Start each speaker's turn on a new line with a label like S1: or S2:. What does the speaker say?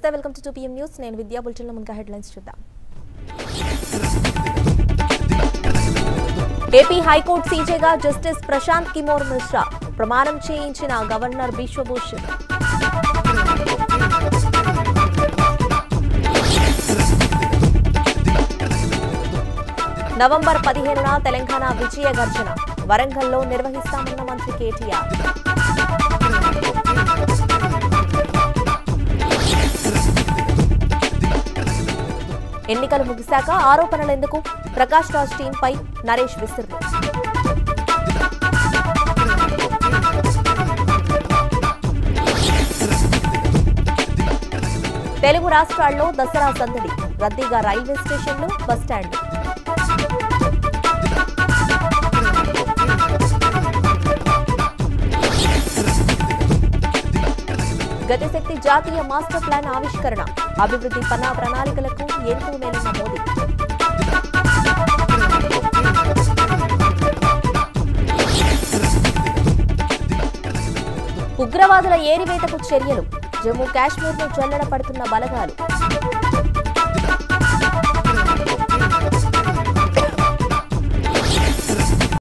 S1: welcome to టూపీఎం news నేను విద్యా బులెటిన్లో ముందుగా హెడ్లైన్స్ చూద్దాం ఏపీ హైకోర్టు సీజేగా జస్టిస్ ప్రశాంత్ కిమోర్ మిశ్రా ప్రమాణం చేయించిన గవర్నర్ బిశ్వభూషణ్ నవంబర్ పదిహేనున తెలంగాణ విజయ గర్జన వరంగల్లో నిర్వహిస్తామన్న మంత్రి కేటీఆర్ ఎన్నికలు ముగిశాక ఆరోపణలెందుకు ప్రకాష్ రాజ్ టీంపై నరేష్ విసిర్లు తెలుగు రాష్ట్రాల్లో దసరా సందడి రద్దీగా రైల్వే స్టేషన్లు బస్టాండ్లు గతిశక్తి జాతీయ మాస్టర్ ప్లాన్ ఆవిష్కరణ అభివృద్ధి పన్నా ప్రణాళికలకు ఎంతో మేలున్న మోదీ ఉగ్రవాదుల ఏరివేతకు చర్యలు జమ్మూ కాశ్మీర్ను జల్లెడ పడుతున్న బలగాలు